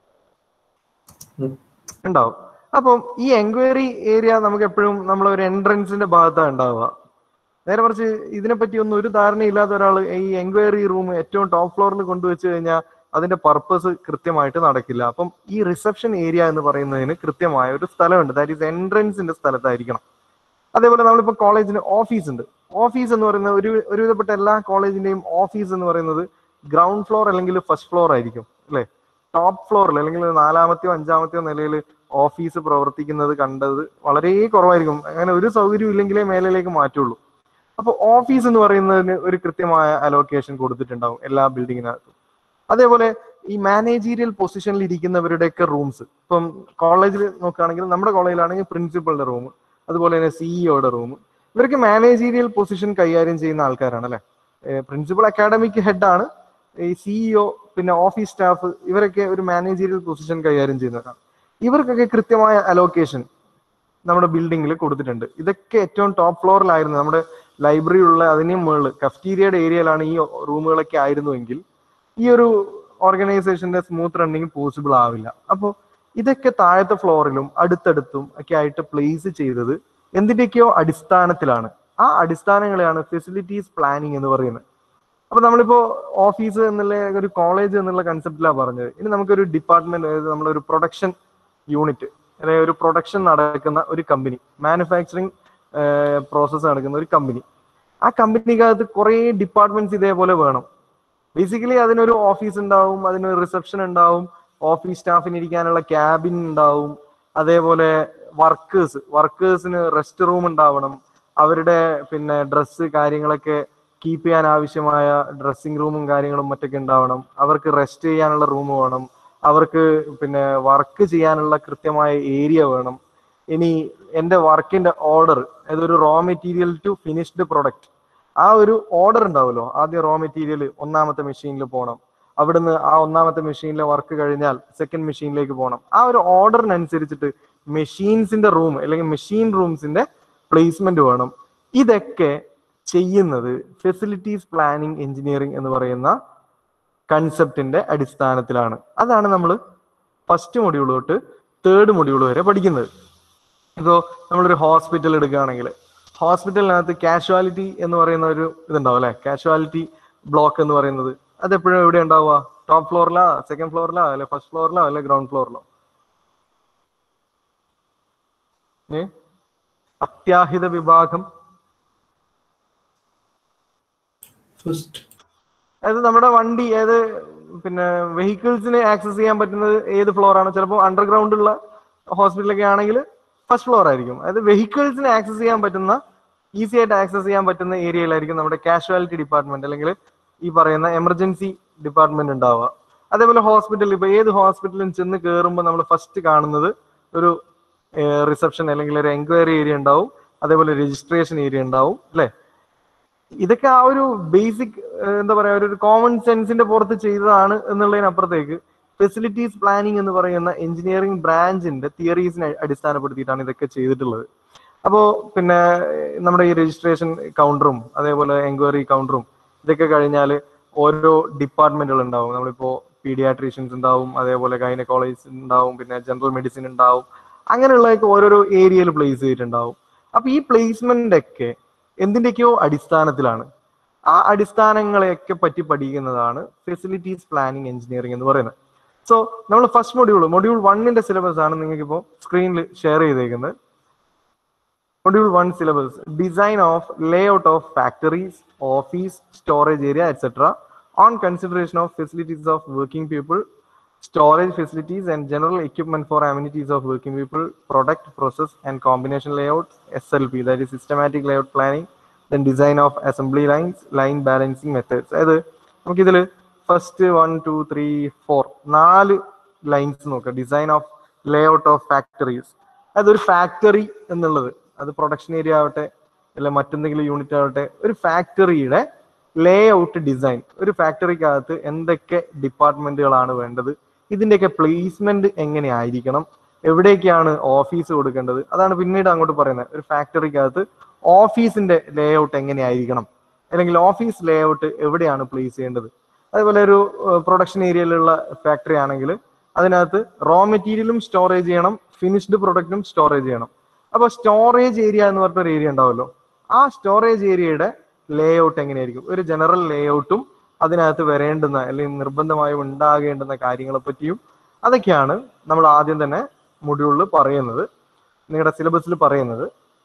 ഉണ്ടാവും അപ്പം ഈ എൻക്വയറി ഏരിയ നമുക്ക് എപ്പോഴും നമ്മൾ ഒരു എൻട്രൻസിന്റെ ഭാഗത്താണ് ഉണ്ടാവുക നേരെ മറിച്ച് ഇതിനെപ്പറ്റി ഒന്നും ഒരു ധാരണയില്ലാത്ത ഒരാൾ ഈ എൻക്വയറി റൂം ഏറ്റവും ടോപ്പ് ഫ്ലോറിൽ കൊണ്ടുവച്ച് കഴിഞ്ഞാൽ അതിന്റെ പർപ്പസ് കൃത്യമായിട്ട് നടക്കില്ല അപ്പം ഈ റിസപ്ഷൻ ഏരിയ എന്ന് പറയുന്നതിന് കൃത്യമായ ഒരു സ്ഥലമുണ്ട് ദാറ്റ് ഈസ് എൻട്രൻസിന്റെ സ്ഥലത്തായിരിക്കണം അതേപോലെ നമ്മളിപ്പോ കോളേജിന് ഓഫീസ് ഉണ്ട് ഓഫീസ് എന്ന് പറയുന്നത് ഒരു ഒരുവിധപ്പെട്ട എല്ലാ കോളേജിന്റെയും ഓഫീസ് എന്ന് പറയുന്നത് ഗ്രൗണ്ട് ഫ്ലോർ അല്ലെങ്കിൽ ഫസ്റ്റ് ഫ്ലോർ ആയിരിക്കും അല്ലെ ടോപ്പ് ഫ്ലോറിൽ അല്ലെങ്കിൽ നാലാമത്തെയോ അഞ്ചാമത്തെയോ നിലയിൽ ഓഫീസ് പ്രവർത്തിക്കുന്നത് കണ്ടത് വളരെ കുറവായിരിക്കും അങ്ങനെ ഒരു സൗകര്യം ഇല്ലെങ്കിലേ മേലിലേക്ക് മാറ്റുള്ളൂ അപ്പൊ ഓഫീസ് എന്ന് പറയുന്നതിന് ഒരു കൃത്യമായ അലോക്കേഷൻ കൊടുത്തിട്ടുണ്ടാവും എല്ലാ ബിൽഡിങ്ങിനകത്തും അതേപോലെ ഈ മാനേജീരിയൽ പൊസിഷനിൽ ഇരിക്കുന്നവരുടെയൊക്കെ റൂംസ് ഇപ്പം കോളേജിൽ നോക്കുകയാണെങ്കിൽ നമ്മുടെ കോളേജിലാണെങ്കിൽ പ്രിൻസിപ്പളുടെ റൂം അതുപോലെ തന്നെ സിഇഒയുടെ റൂം ഇവർക്ക് മാനേജീരിയൽ പൊസിഷൻ കൈകാര്യം ചെയ്യുന്ന ആൾക്കാരാണ് അല്ലെ പ്രിൻസിപ്പൽ അക്കാഡമിക് ഹെഡാണ് ഈ സിഇഒ പിന്നെ ഓഫീസ് സ്റ്റാഫ് ഇവരൊക്കെ ഒരു മാനേജീരിയൽ പൊസിഷൻ കൈകാര്യം ചെയ്യുന്നവരാണ് ഇവർക്കൊക്കെ കൃത്യമായ അലോക്കേഷൻ നമ്മുടെ ബിൽഡിങ്ങിൽ കൊടുത്തിട്ടുണ്ട് ഇതൊക്കെ ഏറ്റവും ടോപ്പ് ഫ്ലോറിലായിരുന്നു നമ്മുടെ ലൈബ്രറി ഉള്ള അതിനും മുകളിൽ കഫ്റ്റീരിയയുടെ ഏരിയയിലാണ് ഈ റൂമുകളൊക്കെ ആയിരുന്നുവെങ്കിൽ ഈ ഒരു ഓർഗനൈസേഷന്റെ സ്മൂത്ത് റണ്ണിങ് പോസിബിൾ ആവില്ല അപ്പോൾ ഇതൊക്കെ താഴത്തെ ഫ്ലോറിലും അടുത്തടുത്തും ഒക്കെ ആയിട്ട് പ്ലേസ് ചെയ്തത് എന്തിന്റെയൊക്കെയോ അടിസ്ഥാനത്തിലാണ് ആ അടിസ്ഥാനങ്ങളെയാണ് ഫെസിലിറ്റീസ് പ്ലാനിങ് എന്ന് പറയുന്നത് അപ്പൊ നമ്മളിപ്പോ ഓഫീസ് എന്നുള്ള ഒരു കോളേജ് എന്നുള്ള കൺസെപ്റ്റിലാണ് പറഞ്ഞത് ഇനി നമുക്കൊരു ഡിപ്പാർട്ട്മെന്റ് അതായത് നമ്മളൊരു പ്രൊഡക്ഷൻ യൂണിറ്റ് അതായത് ഒരു പ്രൊഡക്ഷൻ നടക്കുന്ന ഒരു കമ്പനി മാനുഫാക്ചറിങ് പ്രോസസ്സ് നടക്കുന്ന ഒരു കമ്പനി ആ കമ്പനിക്കകത്ത് കുറേ ഡിപ്പാർട്ട്മെന്റ്സ് ഇതേപോലെ വേണം ബേസിക്കലി അതിനൊരു ഓഫീസ് ഉണ്ടാവും അതിനൊരു റിസപ്ഷൻ ഉണ്ടാവും ഓഫീസ് സ്റ്റാഫിന് ഇരിക്കാനുള്ള ക്യാബിൻ ഉണ്ടാവും അതേപോലെ വർക്കേഴ്സ് വർക്കേഴ്സിന് റെസ്റ്റ് റൂം ഉണ്ടാവണം അവരുടെ പിന്നെ ഡ്രസ്സ് കാര്യങ്ങളൊക്കെ കീപ്പ് ചെയ്യാൻ ആവശ്യമായ ഡ്രസ്സിംഗ് റൂമും കാര്യങ്ങളും മറ്റൊക്കെ ഉണ്ടാവണം അവർക്ക് റെസ്റ്റ് ചെയ്യാനുള്ള റൂം വേണം അവർക്ക് പിന്നെ വർക്ക് ചെയ്യാനുള്ള കൃത്യമായ ഏരിയ വേണം ഇനി എൻ്റെ വർക്കിന്റെ ഓർഡർ അതൊരു raw material to finished product ആ ഒരു ഓർഡർ ഉണ്ടാവുമല്ലോ ആദ്യം റോ മെറ്റീരിയൽ ഒന്നാമത്തെ മെഷീനിൽ പോകണം അവിടുന്ന് ആ ഒന്നാമത്തെ മെഷീനിലെ വർക്ക് കഴിഞ്ഞാൽ സെക്കൻഡ് മെഷീനിലേക്ക് പോകണം ആ ഒരു ഓർഡറിനനുസരിച്ചിട്ട് മെഷീൻസിന്റെ റൂം അല്ലെങ്കിൽ മെഷീൻ റൂംസിന്റെ പ്ലേസ്മെന്റ് വേണം ഇതൊക്കെ ചെയ്യുന്നത് ഫെസിലിറ്റീസ് പ്ലാനിങ് എഞ്ചിനീയറിംഗ് എന്ന് പറയുന്ന കൺസെപ്റ്റിന്റെ അടിസ്ഥാനത്തിലാണ് അതാണ് നമ്മൾ ഫസ്റ്റ് മൊഡ്യൂൾ തൊട്ട് തേർഡ് മൊഡ്യൂൾ വരെ പഠിക്കുന്നത് ഇപ്പോൾ നമ്മളൊരു ഹോസ്പിറ്റൽ എടുക്കുകയാണെങ്കിൽ ഹോസ്പിറ്റലിനകത്ത് കാഷ്വാലിറ്റി എന്ന് പറയുന്ന ഒരു ഇതുണ്ടാവും അല്ലെ കാഷ്വാലിറ്റി ബ്ലോക്ക് എന്ന് പറയുന്നത് അത് എപ്പോഴും എവിടെ ഉണ്ടാവുക ടോപ്പ് ഫ്ലോറിലാ സെക്കൻഡ് ഫ്ലോറിലാ അല്ലെ ഫസ്റ്റ് ഫ്ലോറിലോ അല്ലെ ഗ്രൗണ്ട് ഫ്ലോറിലോ ഏ അത്യാഹിത വിഭാഗം ഫസ്റ്റ് അതായത് നമ്മുടെ വണ്ടി ഏത് പിന്നെ വെഹിക്കിൾസിന് ആക്സസ് ചെയ്യാൻ പറ്റുന്നത് ഏത് ഫ്ലോർ ആണ് ചിലപ്പോൾ അണ്ടർഗ്രൗണ്ട് ഉള്ള ഹോസ്പിറ്റലൊക്കെ ആണെങ്കിൽ ഫസ്റ്റ് ഫ്ലോർ ആയിരിക്കും അതായത് വെഹിക്കിൾസിന് ആക്സസ് ചെയ്യാൻ പറ്റുന്ന ഈസി ആയിട്ട് ആക്സസ് ചെയ്യാൻ പറ്റുന്ന ഏരിയയിലായിരിക്കും നമ്മുടെ കാഷ്വാലിറ്റി ഡിപ്പാർട്ട്മെന്റ് അല്ലെങ്കിൽ ഈ പറയുന്ന എമർജൻസി ഡിപ്പാർട്ട്മെന്റ് ഉണ്ടാവുക അതേപോലെ ഹോസ്പിറ്റലിൽ ഇപ്പൊ ഏത് ഹോസ്പിറ്റലിലും ചെന്ന് കയറുമ്പോൾ നമ്മൾ ഫസ്റ്റ് കാണുന്നത് ഒരു റിസപ്ഷൻ അല്ലെങ്കിൽ ഒരു എൻക്വയറി ഏരിയ ഉണ്ടാവും അതേപോലെ രജിസ്ട്രേഷൻ ഏരിയ ഉണ്ടാവും അല്ലെ ഇതൊക്കെ ആ ഒരു ബേസിക് എന്താ പറയാ ഒരു കോമൺ സെൻസിന്റെ പുറത്ത് ചെയ്തതാണ് എന്നുള്ളതിനപ്പുറത്തേക്ക് ഫെസിലിറ്റീസ് പ്ലാനിങ് എന്ന് പറയുന്ന എഞ്ചിനീയറിംഗ് ബ്രാഞ്ചിന്റെ തിയറീസിനെ അടിസ്ഥാനപ്പെടുത്തിയിട്ടാണ് ഇതൊക്കെ ചെയ്തിട്ടുള്ളത് അപ്പോൾ പിന്നെ നമ്മുടെ ഈ രജിസ്ട്രേഷൻ കൗണ്ടറും അതേപോലെ എൻക്വയറി കൗണ്ടറും ഇതൊക്കെ കഴിഞ്ഞാൽ ഓരോ ഡിപ്പാർട്ട്മെന്റുകൾ ഉണ്ടാവും നമ്മളിപ്പോ പീഡിയാട്രീഷ്യൻസ് ഉണ്ടാവും അതേപോലെ ഗൈനക്കോളജിസ്റ്റ് ഉണ്ടാവും പിന്നെ ജനറൽ മെഡിസിൻ ഉണ്ടാവും അങ്ങനെയുള്ളതൊക്കെ ഓരോരോ ഏരിയയിൽ പ്ലേസ് ചെയ്തിട്ടുണ്ടാവും അപ്പൊ ഈ പ്ലേസ്മെന്റ് ഒക്കെ എന്തിന്റെയൊക്കെയോ അടിസ്ഥാനത്തിലാണ് ആ അടിസ്ഥാനങ്ങളെയൊക്കെ പറ്റി പഠിക്കുന്നതാണ് ഫെസിലിറ്റീസ് പ്ലാനിങ് എഞ്ചിനീയറിംഗ് എന്ന് പറയുന്നത് സോ നമ്മൾ ഫസ്റ്റ് മൊഡ്യൂൾ മൊഡ്യൂൾ വണ്ണിന്റെ സിലബസ് ആണ് നിങ്ങൾക്ക് ഇപ്പോൾ സ്ക്രീനിൽ ഷെയർ ചെയ്തേക്കുന്നത് module one syllabus design of layout of factories office storage area etcetera on consideration of facilities of working people storage facilities and general equipment for amenities of working people, product, process, and combination layout, SLP, that is systematic layout planning, then design of assembly lines, line balancing methods. അതായത് നമുക്കിതിൽ first one two three four നാല് ലൈൻസ് നോക്കാം design of layout of factories അതൊരു ഫാക്ടറി എന്നുള്ളത് അത് പ്രൊഡക്ഷൻ ഏരിയ ആവട്ടെ അല്ല മറ്റെന്തെങ്കിലും യൂണിറ്റ് ആവട്ടെ ഒരു ഫാക്ടറിയുടെ ലേ ഔട്ട് ഡിസൈൻ ഒരു ഫാക്ടറിക്കകത്ത് എന്തൊക്കെ ഡിപ്പാർട്ട്മെന്റുകളാണ് വേണ്ടത് ഇതിന്റെയൊക്കെ പ്ലേസ്മെന്റ് എങ്ങനെ ആയിരിക്കണം എവിടേക്കാണ് ഓഫീസ് കൊടുക്കേണ്ടത് അതാണ് പിന്നീട് അങ്ങോട്ട് പറയുന്നത് ഒരു ഫാക്ടറിക്കകത്ത് ഓഫീസിന്റെ ലേ ഔട്ട് എങ്ങനെയായിരിക്കണം അല്ലെങ്കിൽ ഓഫീസ് ലേ ഔട്ട് എവിടെയാണ് പ്ലേസ് ചെയ്യേണ്ടത് അതുപോലെ ഒരു പ്രൊഡക്ഷൻ ഏരിയയിലുള്ള ഫാക്ടറി ആണെങ്കിൽ അതിനകത്ത് റോ മെറ്റീരിയലും സ്റ്റോറേജ് ചെയ്യണം ഫിനിഷ്ഡ് പ്രൊഡക്റ്റും സ്റ്റോറേജ് ചെയ്യണം അപ്പോൾ സ്റ്റോറേജ് ഏരിയ എന്ന് പറഞ്ഞ ഒരു ഏരിയ ഉണ്ടാവുമല്ലോ ആ സ്റ്റോറേജ് ഏരിയയുടെ ലേ ഔട്ട് എങ്ങനെയായിരിക്കും ഒരു ജനറൽ ലേ ഔട്ടും അതിനകത്ത് വരേണ്ടുന്ന അല്ലെങ്കിൽ നിർബന്ധമായും ഉണ്ടാകേണ്ടുന്ന കാര്യങ്ങളെ പറ്റിയും അതൊക്കെയാണ് നമ്മൾ ആദ്യം തന്നെ മൊഡ്യൂളിൽ പറയുന്നത് നിങ്ങളുടെ സിലബസിൽ പറയുന്നത്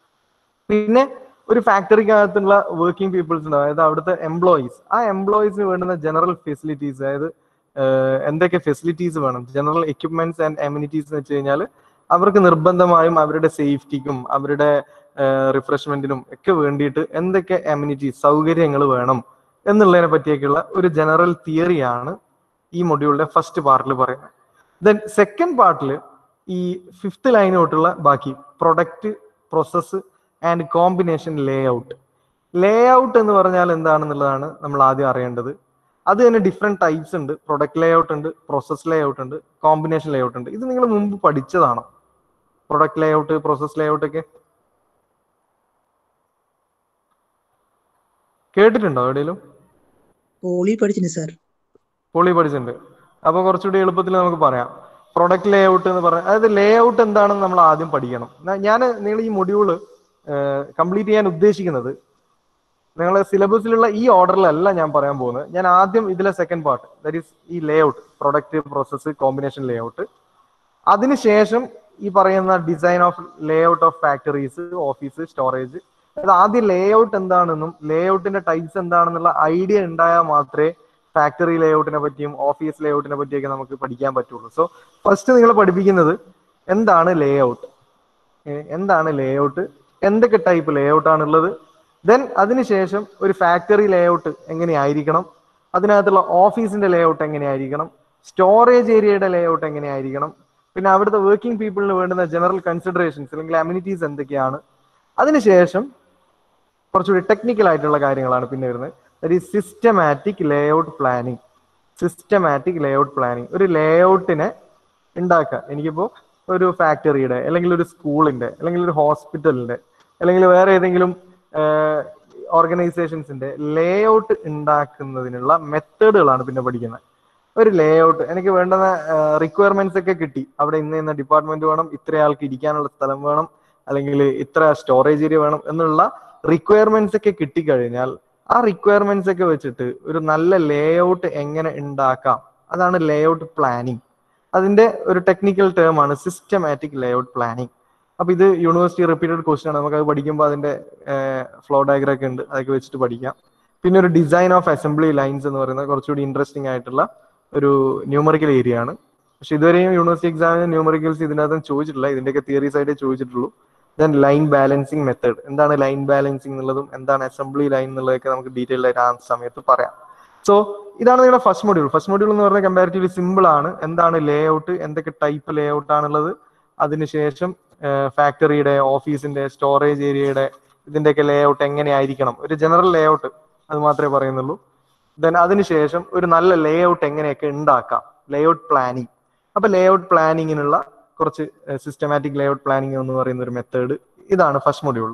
പിന്നെ ഒരു ഫാക്ടറിക്കകത്തുള്ള വർക്കിംഗ് പീപ്പിൾസ് ഉണ്ട് അതായത് അവിടുത്തെ എംപ്ലോയീസ് ആ എംപ്ലോയീസിന് വേണ്ടുന്ന ജനറൽ ഫെസിലിറ്റീസ് അതായത് എന്തൊക്കെ ഫെസിലിറ്റീസ് വേണം ജനറൽ എക്യുപ്മെന്റ്സ് ആൻഡ് എമ്യൂണിറ്റീസ് എന്ന് വെച്ച് കഴിഞ്ഞാൽ അവർക്ക് നിർബന്ധമായും അവരുടെ സേഫ്റ്റിക്കും അവരുടെ റിഫ്രഷ്മെന്റിനും ഒക്കെ വേണ്ടിയിട്ട് എന്തൊക്കെ എമ്യൂണിറ്റീസ് സൗകര്യങ്ങൾ വേണം എന്നുള്ളതിനെ പറ്റിയൊക്കെയുള്ള ഒരു ജനറൽ തിയറിയാണ് ഈ മൊഡ്യൂളിന്റെ ഫസ്റ്റ് പാർട്ടിൽ പറയുന്നത് ദെൻ സെക്കൻഡ് പാർട്ടിൽ ഈ ഫിഫ്ത്ത് ലൈൻ തൊട്ടുള്ള ബാക്കി product process and combination layout layout എന്ന് പറഞ്ഞാൽ എന്താണെന്നുള്ളതാണ് നമ്മൾ ആദ്യം അറിയേണ്ടത് അത് തന്നെ ഡിഫറെന്റ് ടൈപ്സ് ഉണ്ട് പ്രൊഡക്റ്റ് ലേ ഔട്ട് ഉണ്ട് പ്രോസസ് ലേ ഔട്ട് ഉണ്ട് കോമ്പിനേഷൻ ലേ ഔട്ട് ഉണ്ട് ഇത് നിങ്ങൾ മുമ്പ് പഠിച്ചതാണോ product layout process layout ഒക്കെ കേട്ടിട്ടുണ്ടോ എവിടെയെങ്കിലും പോളി പഠിച്ചിട്ടുണ്ട് സാർ പൊളി പഠിച്ചിട്ടുണ്ട് അപ്പൊ കുറച്ചുകൂടി എളുപ്പത്തിൽ നമുക്ക് പറയാം പ്രൊഡക്റ്റ് ലേ ഔട്ട് എന്ന് പറഞ്ഞാൽ അതായത് ലേ ഔട്ട് എന്താണെന്ന് നമ്മൾ ആദ്യം പഠിക്കണം ഞാൻ നിങ്ങൾ ഈ മൊഡ്യൂള് കംപ്ലീറ്റ് ചെയ്യാൻ ഉദ്ദേശിക്കുന്നത് നിങ്ങളെ സിലബസിലുള്ള ഈ ഓർഡറിലല്ല ഞാൻ പറയാൻ പോകുന്നത് ഞാൻ ആദ്യം ഇതിലെ സെക്കൻഡ് പാർട്ട് ദാറ്റ് ഈസ് ഈ layout product process combination layout അതിനുശേഷം ഈ പറയുന്ന design of layout of factories office storage അതായത് ആദ്യം ലേ ഔട്ട് എന്താണെന്നും ലേ ഔട്ടിന്റെ ടൈപ്സ് എന്താണെന്നുള്ള ഐഡിയ ഉണ്ടായാൽ മാത്രമേ ഫാക്ടറി ലേ ഔട്ടിനെ പറ്റിയും ഓഫീസ് ലേ ഔട്ടിനെ പറ്റിയൊക്കെ നമുക്ക് പഠിക്കാൻ പറ്റുള്ളൂ സോ ഫസ്റ്റ് നിങ്ങൾ പഠിപ്പിക്കുന്നത് എന്താണ് ലേ ഔട്ട് എന്താണ് ലേ ഔട്ട് എന്തൊക്കെ ടൈപ്പ് ലേ ഔട്ട് ആണുള്ളത് ദെൻ അതിനുശേഷം ഒരു ഫാക്ടറി ലേ ഔട്ട് എങ്ങനെയായിരിക്കണം അതിനകത്തുള്ള ഓഫീസിന്റെ ലേ ഔട്ട് എങ്ങനെയായിരിക്കണം സ്റ്റോറേജ് ഏരിയയുടെ ലേ ഔട്ട് എങ്ങനെയായിരിക്കണം പിന്നെ അവിടുത്തെ വർക്കിംഗ് പീപ്പിളിന് വേണ്ടുന്ന ജനറൽ കൺസിഡറേഷൻസ് അല്ലെങ്കിൽ അമ്യൂണിറ്റീസ് എന്തൊക്കെയാണ് അതിനുശേഷം കുറച്ചുകൂടി ടെക്നിക്കൽ ആയിട്ടുള്ള കാര്യങ്ങളാണ് പിന്നെ വരുന്നത് that is systematic layout planning systematic layout planning ഒരു ലേ ഔട്ടിനെ ഉണ്ടാക്കുക എനിക്കിപ്പോ ഒരു ഫാക്ടറിയുടെ അല്ലെങ്കിൽ ഒരു സ്കൂളിന്റെ അല്ലെങ്കിൽ ഒരു ഹോസ്പിറ്റലിന്റെ അല്ലെങ്കിൽ വേറെ ഏതെങ്കിലും ഓർഗനൈസേഷൻസിന്റെ ലേ ഔട്ട് ഉണ്ടാക്കുന്നതിനുള്ള മെത്തേഡുകളാണ് പിന്നെ പഠിക്കുന്നത് ഒരു ലേ ഔട്ട് എനിക്ക് വേണ്ടുന്ന റിക്വയർമെന്റ്സ് ഒക്കെ കിട്ടി അവിടെ ഇന്ന ഇന്ന ഡിപ്പാർട്ട്മെന്റ് വേണം ഇത്ര ആൾക്ക് ഇരിക്കാനുള്ള സ്ഥലം വേണം അല്ലെങ്കിൽ ഇത്ര സ്റ്റോറേജ് ഏരിയ വേണം എന്നുള്ള റിക്വയർമെന്റ്സ് ഒക്കെ കിട്ടിക്കഴിഞ്ഞാൽ ആ റിക്വയർമെന്റ്സ് ഒക്കെ വെച്ചിട്ട് ഒരു നല്ല ലേ ഔട്ട് എങ്ങനെ ഉണ്ടാക്കാം അതാണ് ലേ ഔട്ട് പ്ലാനിങ് അതിന്റെ ഒരു ടെക്നിക്കൽ ടേം ആണ് സിസ്റ്റമാറ്റിക് ലേ ഔട്ട് പ്ലാനിങ് അപ്പൊ ഇത് യൂണിവേഴ്സിറ്റി റിപ്പീറ്റഡ് ക്വസ്റ്റ്യൻ ആണ് നമുക്ക് അത് പഠിക്കുമ്പോൾ അതിന്റെ ഫ്ലോ ഡയഗ്രം ഒക്കെ ഉണ്ട് അതൊക്കെ വെച്ചിട്ട് പഠിക്കാം പിന്നെ ഒരു ഡിസൈൻ ഓഫ് അസംബ്ലി ലൈൻസ് എന്ന് പറയുന്നത് കുറച്ചുകൂടി ഇൻട്രസ്റ്റിംഗ് ആയിട്ടുള്ള ഒരു ന്യൂമറിക്കൽ ഏരിയ ആണ് പക്ഷെ ഇതുവരെയും യൂണിവേഴ്സിറ്റി എക്സാമിന് ന്യൂമറിക്കൽസ് ഇതിനകത്ത് ചോദിച്ചിട്ടില്ല ഇതിന്റെയൊക്കെ തിയറീസ് ആയിട്ടേ ചോദിച്ചിട്ടുള്ളൂ ദെൻ ലൈൻ ബാലൻസിങ് മെത്തേഡ് എന്താണ് ലൈൻ ബാലൻസിങ് എന്നുള്ളതും എന്താണ് അസംബ്ലി ലൈൻ എന്നുള്ളതൊക്കെ നമുക്ക് ഡീറ്റെയിൽ ആയിട്ട് ആ സമയത്ത് പറയാം സോ ഇതാണ് നിങ്ങളുടെ ഫസ്റ്റ് മൊഡ്യൂൾ ഫസ്റ്റ് മൊഡ്യൂൾ എന്ന് പറഞ്ഞാൽ കമ്പാരിറ്റീവ്ലി സിമ്പിൾ ആണ് എന്താണ് ലേ ഔട്ട് എന്തൊക്കെ ടൈപ്പ് ലേ ഔട്ട് ആണുള്ളത് അതിനുശേഷം ഫാക്ടറിയുടെ ഓഫീസിന്റെ സ്റ്റോറേജ് ഏരിയയുടെ ഇതിന്റെയൊക്കെ ലേ ഔട്ട് എങ്ങനെയായിരിക്കണം ഒരു ജനറൽ ലേ ഔട്ട് അത് മാത്രമേ പറയുന്നുള്ളൂ ദെൻ അതിനുശേഷം ഒരു നല്ല ലേ ഔട്ട് എങ്ങനെയൊക്കെ ഉണ്ടാക്കാം ലേ ഔട്ട് പ്ലാനിങ് അപ്പൊ ലേ ഔട്ട് പ്ലാനിങ്ങിനുള്ള കുറച്ച് സിസ്റ്റമാറ്റിക് ലേ ഔട്ട് പ്ലാനിങ് എന്ന് പറയുന്ന ഒരു മെത്തേഡ് ഇതാണ് ഫസ്റ്റ് മൊഡ്യൂളിൽ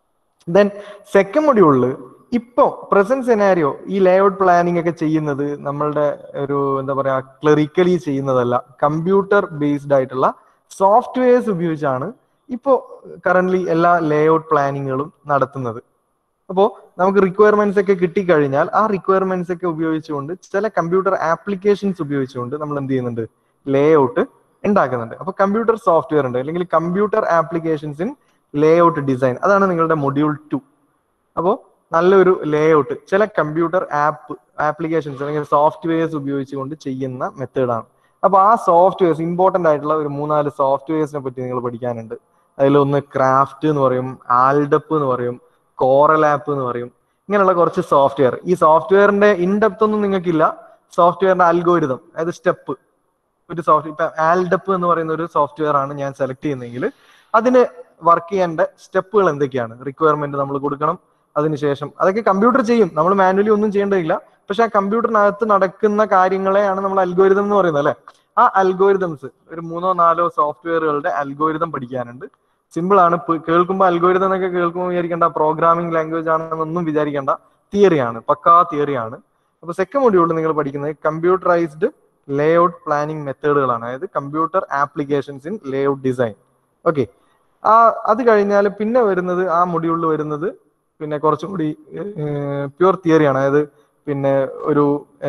ദെൻ സെക്കൻഡ് മൊഡ്യൂളിൽ ഇപ്പോ പ്രസന്റ് സെനാരിയോ ഈ ലേ ഔട്ട് പ്ലാനിങ് ഒക്കെ ചെയ്യുന്നത് നമ്മളുടെ ഒരു എന്താ പറയാ ക്ലറിക്കലി ചെയ്യുന്നതല്ല കമ്പ്യൂട്ടർ ബേസ്ഡ് ആയിട്ടുള്ള സോഫ്റ്റ്വെയർസ് ഉപയോഗിച്ചാണ് ഇപ്പോൾ കറന്റ് എല്ലാ ലേ ഔട്ട് പ്ലാനിങ്ങുകളും നടത്തുന്നത് അപ്പോൾ നമുക്ക് റിക്വയർമെന്റ്സ് ഒക്കെ കിട്ടിക്കഴിഞ്ഞാൽ ആ റിക്വയർമെന്റ്സ് ഒക്കെ ഉപയോഗിച്ചുകൊണ്ട് ചില കമ്പ്യൂട്ടർ ആപ്ലിക്കേഷൻസ് ഉപയോഗിച്ചുകൊണ്ട് നമ്മൾ എന്ത് ചെയ്യുന്നുണ്ട് ലേ ഔട്ട് ഉണ്ടാക്കുന്നുണ്ട് അപ്പൊ കമ്പ്യൂട്ടർ സോഫ്റ്റ്വെയർ ഉണ്ട് അല്ലെങ്കിൽ computer applications in layout design അതാണ് നിങ്ങളുടെ മൊഡ്യൂൾ ടു അപ്പോൾ നല്ലൊരു ലേ ഔട്ട് ചില കമ്പ്യൂട്ടർ ആപ്പ് ആപ്ലിക്കേഷൻസ് അല്ലെങ്കിൽ സോഫ്റ്റ്വെയർസ് ഉപയോഗിച്ചുകൊണ്ട് ചെയ്യുന്ന മെത്തേഡാണ് അപ്പൊ ആ സോഫ്റ്റ്വെയർസ് ഇമ്പോർട്ടന്റ് ആയിട്ടുള്ള ഒരു മൂന്നാല് സോഫ്റ്റ്വെയർസിനെ പറ്റി നിങ്ങൾ പഠിക്കാനുണ്ട് അതിലൊന്ന് ക്രാഫ്റ്റ് എന്ന് പറയും ആൽഡപ്പ് എന്ന് പറയും കോറൽ ആപ്പ് എന്ന് പറയും ഇങ്ങനെയുള്ള കുറച്ച് സോഫ്റ്റ്വെയർ ഈ സോഫ്റ്റ്വെയറിന്റെ ഇൻഡെപ്ത് ഒന്നും നിങ്ങൾക്കില്ല സോഫ്റ്റ്വെയറിന്റെ അൽഗോരിതം അതായത് സ്റ്റെപ്പ് ഒരു സോഫ്റ്റ് ഇപ്പൊ ആൽഡപ്പ് എന്ന് പറയുന്ന ഒരു സോഫ്റ്റ്വെയർ ആണ് ഞാൻ സെലക്ട് ചെയ്യുന്നതെങ്കിൽ അതിന് വർക്ക് ചെയ്യേണ്ട സ്റ്റെപ്പുകൾ എന്തൊക്കെയാണ് റിക്വയർമെന്റ് നമ്മൾ കൊടുക്കണം അതിനുശേഷം അതൊക്കെ കമ്പ്യൂട്ടർ ചെയ്യും നമ്മൾ മാനുവലി ഒന്നും ചെയ്യേണ്ടതില്ല പക്ഷെ ആ കമ്പ്യൂട്ടറിനകത്ത് നടക്കുന്ന കാര്യങ്ങളെയാണ് നമ്മൾ അൽഗോരിതം എന്ന് പറയുന്നത് അല്ലെ ആ അൽഗോരിതംസ് ഒരു മൂന്നോ നാലോ സോഫ്റ്റ്വെയറുകളുടെ അൽഗോരിതം പഠിക്കാനുണ്ട് സിമ്പിൾ ആണ് കേൾക്കുമ്പോൾ അൽഗോരിതം എന്നൊക്കെ കേൾക്കുമ്പോൾ വിചാരിക്കേണ്ട പ്രോഗ്രാമിംഗ് ലാംഗ്വേജ് ആണെന്നൊന്നും വിചാരിക്കേണ്ട തിയറിയാണ് പക്കാ തിയറിയാണ് അപ്പൊ സെക്കൻഡ് മൊഡ്യൂളിൽ നിങ്ങൾ പഠിക്കുന്നത് കമ്പ്യൂട്ടറൈസ്ഡ് ലേ ഔട്ട് പ്ലാനിങ് മെത്തേഡുകളാണ് അതായത് computer applications in layout design okay ആ അത് കഴിഞ്ഞാൽ പിന്നെ വരുന്നത് ആ മൊഡ്യൂളിൽ വരുന്നത് പിന്നെ കുറച്ചും കൂടി പ്യുവർ തിയറിയാണ് അതായത് പിന്നെ ഒരു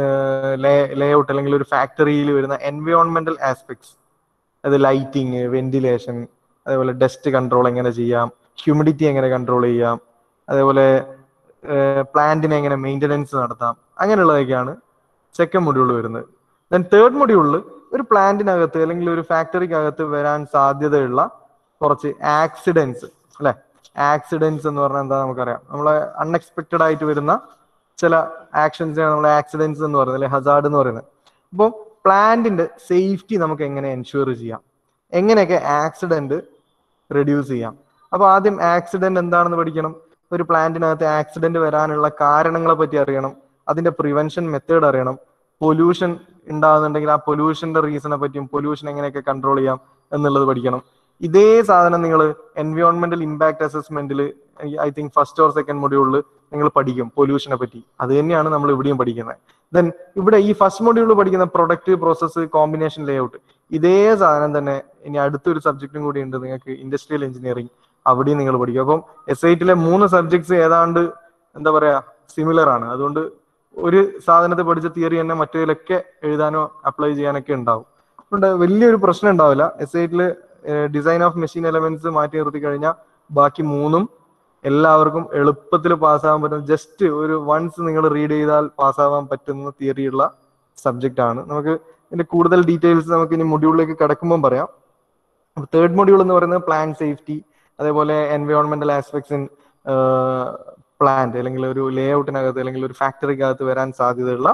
ലേ ലേ ഔട്ട് അല്ലെങ്കിൽ ഒരു ഫാക്ടറിയിൽ വരുന്ന എൻവയോൺമെന്റൽ ആസ്പെക്ട്സ് അത് ലൈറ്റിങ് വെന്റിലേഷൻ അതേപോലെ ഡസ്റ്റ് കൺട്രോൾ എങ്ങനെ ചെയ്യാം ഹ്യൂമിഡിറ്റി എങ്ങനെ കൺട്രോൾ ചെയ്യാം അതേപോലെ പ്ലാന്റിനെ എങ്ങനെ മെയിൻ്റനൻസ് നടത്താം അങ്ങനെയുള്ളതൊക്കെയാണ് സെക്കൻഡ് മൊഡ്യൂൾ വരുന്നത് ദെൻ തേർഡ് മൊഡ്യൂളിൽ ഒരു പ്ലാന്റിനകത്ത് അല്ലെങ്കിൽ ഒരു ഫാക്ടറിക്കകത്ത് വരാൻ സാധ്യതയുള്ള കുറച്ച് ആക്സിഡൻസ് അല്ലെ ആക്സിഡൻസ് എന്ന് പറഞ്ഞാൽ എന്താ നമുക്കറിയാം നമ്മളെ അൺഎക്സ്പെക്റ്റഡ് ആയിട്ട് വരുന്ന ചില ആക്ഷൻസ് നമ്മൾ ആക്സിഡൻസ് എന്ന് പറയുന്നത് അല്ലെ ഹസാർഡ് എന്ന് പറയുന്നത് അപ്പോൾ പ്ലാന്റിന്റെ സേഫ്റ്റി നമുക്ക് എങ്ങനെ എൻഷുർ ചെയ്യാം എങ്ങനെയൊക്കെ ആക്സിഡന്റ് റെഡ്യൂസ് ചെയ്യാം അപ്പൊ ആദ്യം ആക്സിഡന്റ് എന്താണെന്ന് പഠിക്കണം ഒരു പ്ലാന്റിനകത്ത് ആക്സിഡന്റ് വരാനുള്ള കാരണങ്ങളെ പറ്റി അറിയണം അതിന്റെ പ്രിവെൻഷൻ മെത്തേഡ് അറിയണം പൊല്യൂഷൻ ഉണ്ടാകുന്നുണ്ടെങ്കിൽ ആ പൊല്യൂഷന്റെ റീസണെ പറ്റിയും പൊല്യൂഷൻ എങ്ങനെയൊക്കെ കൺട്രോൾ ചെയ്യാം എന്നുള്ളത് പഠിക്കണം ഇതേ സാധനം നിങ്ങൾ എൻവയോൺമെന്റൽ ഇമ്പാക്ട് അസസ്മെന്റിൽ I think first or second മൊഡ്യൂളിൽ നിങ്ങൾ പഠിക്കും പൊല്യൂഷനെ പറ്റി അത് തന്നെയാണ് നമ്മൾ ഇവിടെയും പഠിക്കുന്നത് ദെൻ ഇവിടെ ഈ ഫസ്റ്റ് മൊഡ്യൂളിൽ പഠിക്കുന്ന പ്രൊഡക്റ്റ് പ്രോസസ്സ് കോമ്പിനേഷൻ ലേഔട്ട് ഇതേ സാധനം തന്നെ ഇനി അടുത്തൊരു സബ്ജക്റ്റും കൂടി ഉണ്ട് നിങ്ങൾക്ക് ഇൻഡസ്ട്രിയൽ എഞ്ചിനീയറിംഗ് അവിടെയും നിങ്ങൾ പഠിക്കും അപ്പം എസ് ഐ ടിയിലെ മൂന്ന് സബ്ജക്ട്സ് ഏതാണ്ട് എന്താ പറയാ സിമിലർ ആണ് അതുകൊണ്ട് ഒരു സാധനത്തെ പഠിച്ച തിയറി തന്നെ മറ്റേതിലൊക്കെ എഴുതാനോ അപ്ലൈ ചെയ്യാനൊക്കെ ഉണ്ടാവും അതുകൊണ്ട് വലിയൊരു പ്രശ്നം ഉണ്ടാവില്ല എസ് ഐ ടിയില് ഡിസൈൻ ഓഫ് മെഷീൻ എലമെന്റ്സ് മാറ്റി നിർത്തി കഴിഞ്ഞാൽ ബാക്കി മൂന്നും എല്ലാവർക്കും എളുപ്പത്തിൽ പാസ്സാവാൻ പറ്റും ജസ്റ്റ് ഒരു വൺസ് നിങ്ങൾ റീഡ് ചെയ്താൽ പാസ്സാവാൻ പറ്റുന്ന തിയറിയുള്ള സബ്ജക്റ്റ് ആണ് നമുക്ക് ഇതിന്റെ കൂടുതൽ ഡീറ്റെയിൽസ് നമുക്ക് ഇനി മൊഡ്യൂളിലേക്ക് കിടക്കുമ്പോൾ പറയാം തേർഡ് മൊഡ്യൂൾ എന്ന് പറയുന്നത് പ്ലാൻ സേഫ്റ്റി അതേപോലെ എൻവയോൺമെന്റൽ ആസ്പെക്ട്സ് ഇൻ പ്ലാന്റ് അല്ലെങ്കിൽ ഒരു ലേ ഔട്ടിനകത്ത് അല്ലെങ്കിൽ ഒരു ഫാക്ടറിക്കകത്ത് വരാൻ സാധ്യതയുള്ള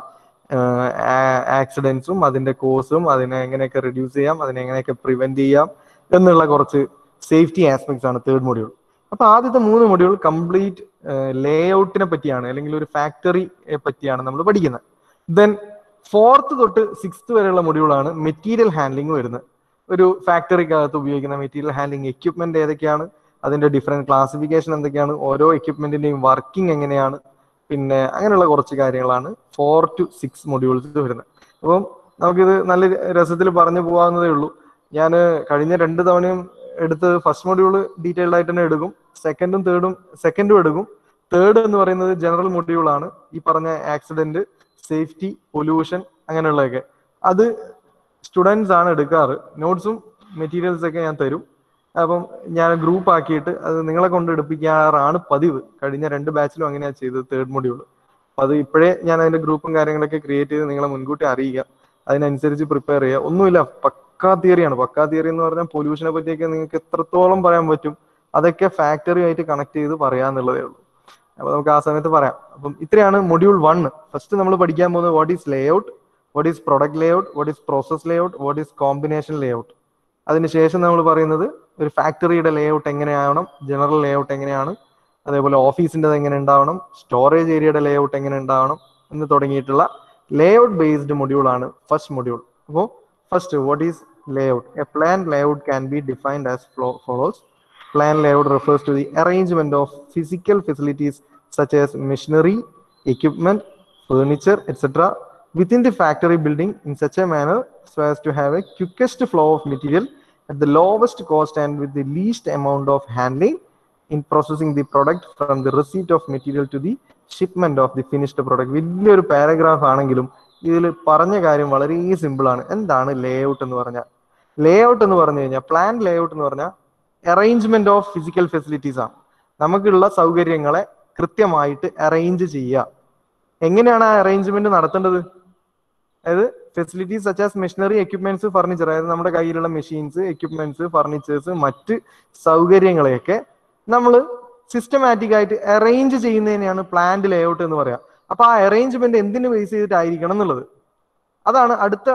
ആക്സിഡൻസും അതിന്റെ കോസും അതിനെ എങ്ങനെയൊക്കെ റിഡ്യൂസ് ചെയ്യാം അതിനെ എങ്ങനെയൊക്കെ പ്രിവെന്റ് ചെയ്യാം എന്നുള്ള കുറച്ച് സേഫ്റ്റി ആസ്പെക്ട്സ് ആണ് തേർഡ് മൊഡ്യൂൾ അപ്പൊ ആദ്യത്തെ മൂന്ന് മൊഡ്യൂൾ കംപ്ലീറ്റ് ലേ ഔട്ടിനെ പറ്റിയാണ് അല്ലെങ്കിൽ ഒരു ഫാക്ടറിയെ പറ്റിയാണ് നമ്മൾ പഠിക്കുന്നത് ദെൻ ഫോർത്ത് തൊട്ട് സിക്സ്ത് വരെയുള്ള മൊഡ്യൂളാണ് മെറ്റീരിയൽ ഹാൻഡ്ലിംഗ് വരുന്നത് ഒരു ഫാക്ടറിക്കകത്ത് ഉപയോഗിക്കുന്ന മെറ്റീരിയൽ ഹാൻഡ്ലിംഗ് എക്യുപ്മെന്റ് ഏതൊക്കെയാണ് അതിന്റെ ഡിഫറെന്റ് ക്ലാസിഫിക്കേഷൻ എന്തൊക്കെയാണ് ഓരോ എക്യുപ്മെന്റിന്റെയും വർക്കിംഗ് എങ്ങനെയാണ് പിന്നെ അങ്ങനെയുള്ള കുറച്ച് കാര്യങ്ങളാണ് ഫോർ ടു സിക്സ് മൊഡ്യൂൾസ് വരുന്നത് അപ്പം നമുക്കിത് നല്ല രസത്തിൽ പറഞ്ഞു പോകാവുന്നതേ ഉള്ളൂ ഞാൻ കഴിഞ്ഞ രണ്ട് തവണയും എടുത്ത് ഫസ്റ്റ് മൊഡ്യൂൾ ഡീറ്റെയിൽഡ് ആയിട്ട് തന്നെ എടുക്കും സെക്കൻഡും തേർഡും സെക്കൻഡും എടുക്കും തേർഡ് എന്ന് പറയുന്നത് ജനറൽ മൊഡ്യൂൾ ആണ് ഈ പറഞ്ഞ ആക്സിഡന്റ് സേഫ്റ്റി പൊല്യൂഷൻ അങ്ങനെയുള്ളതൊക്കെ അത് സ്റ്റുഡൻസ് ആണ് എടുക്കാറ് നോട്ട്സും മെറ്റീരിയൽസ് ഒക്കെ ഞാൻ തരും അപ്പം ഞാൻ ഗ്രൂപ്പ് ആക്കിയിട്ട് അത് നിങ്ങളെ കൊണ്ട് എടുപ്പിക്കാറാണ് പതിവ് കഴിഞ്ഞ രണ്ട് ബാച്ചിലും അങ്ങനെയാണ് ചെയ്തത് തേർഡ് മൊഡ്യൂൾ അപ്പൊ അത് ഇപ്പോഴേ ഞാൻ അതിന്റെ ഗ്രൂപ്പും കാര്യങ്ങളൊക്കെ ക്രിയേറ്റ് ചെയ്ത് നിങ്ങളെ മുൻകൂട്ടി അറിയിക്കുക അതിനനുസരിച്ച് പ്രിപ്പയർ ചെയ്യുക ഒന്നുമില്ല പക്കാ തിയറിയാണ് പക്കാ തിയറി എന്ന് പറഞ്ഞാൽ പൊല്യൂഷനെ പറ്റിയൊക്കെ നിങ്ങൾക്ക് എത്രത്തോളം പറയാൻ പറ്റും അതൊക്കെ ഫാക്ടറി ആയിട്ട് കണക്ട് ചെയ്ത് പറയാന്നുള്ളതേ ഉള്ളൂ അപ്പൊ നമുക്ക് ആ സമയത്ത് പറയാം അപ്പം ഇത്രയാണ് മൊഡ്യൂൾ വൺ ഫസ്റ്റ് നമ്മൾ പഠിക്കാൻ പോകുന്നത് what is layout what is product layout what is process layout what is combination layout അതിനുശേഷം നമ്മൾ പറയുന്നത് ഒരു ഫാക്ടറിയുടെ ലേ ഔട്ട് എങ്ങനെയാവണം ജനറൽ ലേ ഔട്ട് എങ്ങനെയാണ് അതേപോലെ ഓഫീസിൻ്റെ എങ്ങനെ ഉണ്ടാവണം സ്റ്റോറേജ് ഏരിയയുടെ ലേ ഔട്ട് എങ്ങനെ ഉണ്ടാവണം എന്ന് തുടങ്ങിയിട്ടുള്ള ലേ ഔട്ട് ബേസ്ഡ് മൊഡ്യൂൾ ആണ് ഫസ്റ്റ് മൊഡ്യൂൾ അപ്പോൾ first what is layout a plan layout can be defined as follows Plan layout refers to the arrangement of physical facilities such as machinery, equipment, furniture, etc. within the factory building in such a manner so as to have a quickest flow of material at the lowest cost and with the least amount of handling in processing the product from the receipt of material to the shipment of the finished product. വലിയൊരു പാരഗ്രാഫ് ആണെങ്കിലും ഇതിൽ പറഞ്ഞ കാര്യം വളരെ സിമ്പിൾ ആണ് എന്താണ് ലേ ഔട്ട് എന്ന് പറഞ്ഞാൽ ലേ ഔട്ട് എന്ന് പറഞ്ഞു കഴിഞ്ഞാൽ പ്ലാൻ ലേ ഔട്ട് എന്ന് പറഞ്ഞാൽ അറേഞ്ച്മെന്റ് ഓഫ് ഫിസിക്കൽ ഫെസിലിറ്റീസ് ആണ് നമുക്കുള്ള സൗകര്യങ്ങളെ കൃത്യമായിട്ട് അറേഞ്ച് ചെയ്യുക എങ്ങനെയാണ് ആ അറേഞ്ച്മെന്റ് നടത്തേണ്ടത് അതായത് facilities such as machinery equipments furniture അതായത് നമ്മുടെ കയ്യിലുള്ള മെഷീൻസ് എക്യുപ്മെന്റ്സ് ഫർണിച്ചേഴ്സ് മറ്റ് സൗകര്യങ്ങളെയൊക്കെ നമ്മൾ സിസ്റ്റമാറ്റിക് ആയിട്ട് അറേഞ്ച് ചെയ്യുന്നതിനെയാണ് പ്ലാന്റ് ലേ ഔട്ട് എന്ന് പറയാം അപ്പൊ ആ അറേഞ്ച്മെന്റ് എന്തിനു ബേസ് ചെയ്തിട്ടായിരിക്കണം എന്നുള്ളത് അതാണ് അടുത്ത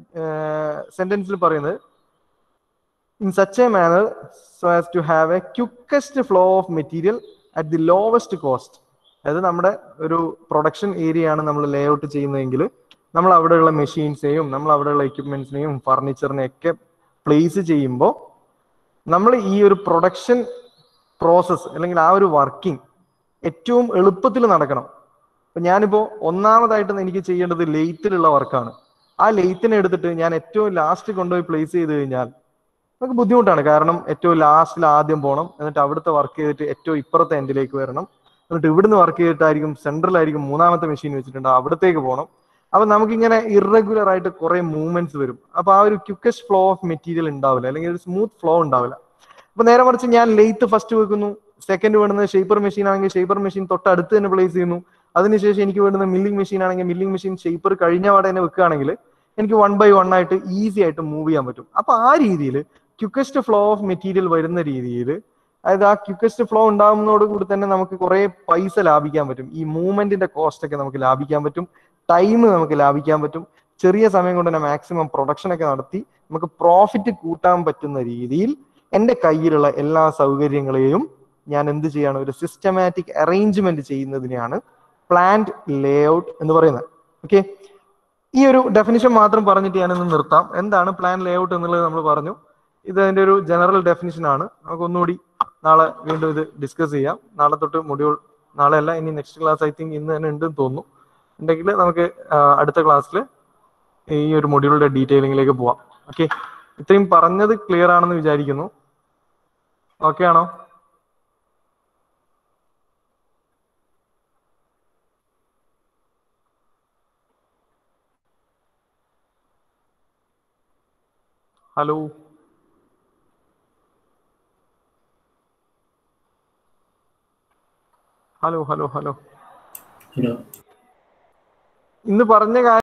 സെന്റൻസിൽ പറയുന്നത് in such a manner so as to have a quickest flow of material at the lowest cost അതായത് നമ്മുടെ ഒരു പ്രൊഡക്ഷൻ ഏരിയ ആണ് നമ്മൾ ലേ ഔട്ട് ചെയ്യുന്നതെങ്കിൽ നമ്മൾ അവിടെയുള്ള മെഷീൻസിനെയും നമ്മൾ അവിടെയുള്ള എക്യുപ്മെന്റ്സിനെയും ഫർണിച്ചറിനെയൊക്കെ പ്ലേസ് ചെയ്യുമ്പോൾ നമ്മൾ ഈ ഒരു പ്രൊഡക്ഷൻ പ്രോസസ്സ് അല്ലെങ്കിൽ ആ ഒരു വർക്കിംഗ് ഏറ്റവും എളുപ്പത്തിൽ നടക്കണം അപ്പൊ ഞാനിപ്പോ ഒന്നാമതായിട്ട് എനിക്ക് ചെയ്യേണ്ടത് ലെയ്ത്തിലുള്ള വർക്കാണ് ആ ലെയ്ത്തിനെ എടുത്തിട്ട് ഞാൻ ഏറ്റവും ലാസ്റ്റ് കൊണ്ടുപോയി പ്ലേസ് ചെയ്ത് കഴിഞ്ഞാൽ നമുക്ക് ബുദ്ധിമുട്ടാണ് കാരണം ഏറ്റവും ലാസ്റ്റിൽ ആദ്യം പോകണം എന്നിട്ട് അവിടുത്തെ വർക്ക് ചെയ്തിട്ട് ഏറ്റവും ഇപ്പുറത്തെ എൻഡിലേക്ക് വരണം എന്നിട്ട് ഇവിടുന്ന് വർക്ക് ചെയ്തിട്ടായിരിക്കും സെൻട്രലായിരിക്കും മൂന്നാമത്തെ മെഷീൻ വെച്ചിട്ടുണ്ട് അവിടത്തേക്ക് പോകണം അപ്പൊ നമുക്കിങ്ങനെ ഇറഗുലർ ആയിട്ട് കുറെ മൂവ്മെന്റ്സ് വരും അപ്പൊ ആ ഒരു ക്വിക്കസ്റ്റ് ഫ്ലോ ഓഫ് മെറ്റീരിയൽ ഉണ്ടാവില്ല അല്ലെങ്കിൽ ഒരു സ്മൂത്ത് ഫ്ലോ ഉണ്ടാവില്ല അപ്പൊ നേരെ മറിച്ച് ഞാൻ ലെയ്ത്ത് ഫസ്റ്റ് വെക്കുന്നു സെക്കൻഡ് വേണ്ടുന്നത് ഷേപ്പർ മെഷീൻ ആണെങ്കിൽ ഷേപ്പർ മെഷീൻ തൊട്ടടുത്ത് തന്നെ പ്ലേസ് ചെയ്യുന്നു അതിനുശേഷം എനിക്ക് വേണ്ടുന്ന മില്ലിംഗ് മെഷീൻ ആണെങ്കിൽ മില്ലിംഗ് മെഷീൻ ഷേപ്പർ കഴിഞ്ഞ പാടെ തന്നെ വെക്കുകയാണെങ്കിൽ എനിക്ക് വൺ ബൈ വൺ ആയിട്ട് ഈസി ആയിട്ട് മൂവ് ചെയ്യാൻ പറ്റും അപ്പൊ ആ രീതിയിൽ ക്വിക്കസ്റ്റ് ഫ്ലോ ഓഫ് മെറ്റീരിയൽ വരുന്ന രീതിയിൽ അതായത് ആ ക്വിക്കസ്റ്റ് ഫ്ലോ ഉണ്ടാകുന്നതോട് കൂടി തന്നെ നമുക്ക് കുറെ പൈസ ലാഭിക്കാൻ പറ്റും ഈ മൂവ്മെന്റിന്റെ കോസ്റ്റ് ഒക്കെ നമുക്ക് ലാഭിക്കാൻ പറ്റും ടൈം നമുക്ക് ലാഭിക്കാൻ പറ്റും ചെറിയ സമയം കൊണ്ട് തന്നെ മാക്സിമം പ്രൊഡക്ഷൻ ഒക്കെ നടത്തി നമുക്ക് പ്രോഫിറ്റ് കൂട്ടാൻ പറ്റുന്ന രീതിയിൽ എൻ്റെ കയ്യിലുള്ള എല്ലാ സൗകര്യങ്ങളെയും ഞാൻ എന്ത് ചെയ്യാണ് ഒരു സിസ്റ്റമാറ്റിക് അറേഞ്ച്മെന്റ് ചെയ്യുന്നതിനെയാണ് പ്ലാന്റ് ലേ ഔട്ട് എന്ന് പറയുന്നത് ഓക്കെ ഈ ഒരു ഡെഫിനിഷൻ മാത്രം പറഞ്ഞിട്ട് ഞാനൊന്ന് നിർത്താം എന്താണ് പ്ലാൻ ലേ ഔട്ട് എന്നുള്ളത് നമ്മൾ പറഞ്ഞു ഇത് അതിന്റെ ഒരു ജനറൽ ഡെഫിനിഷൻ ആണ് നമുക്ക് ഒന്നുകൂടി നാളെ വീണ്ടും ഇത് ഡിസ്കസ് ചെയ്യാം നാളെ തൊട്ട് മൊഡ്യൂൾ നാളെ അല്ല ഇനി നെക്സ്റ്റ് ക്ലാസ് ഐ തിങ്ക് ഇന്ന് തന്നെ ഉണ്ടെന്ന് തോന്നുന്നു ഉണ്ടെങ്കിൽ നമുക്ക് ആ, അടുത്ത ക്ലാസ്സിൽ ഈ ഒരു മൊഡ്യൂളിന്റെ ഡീറ്റെയിലിംഗിലേക്ക് പോവാം ഓക്കെ ഇത്രയും പറഞ്ഞത് ക്ലിയർ ആണെന്ന് വിചാരിക്കുന്നു ഓക്കെ ആണോ hello hello hello hello hello ഇന്ന് പറഞ്ഞ കാര്യം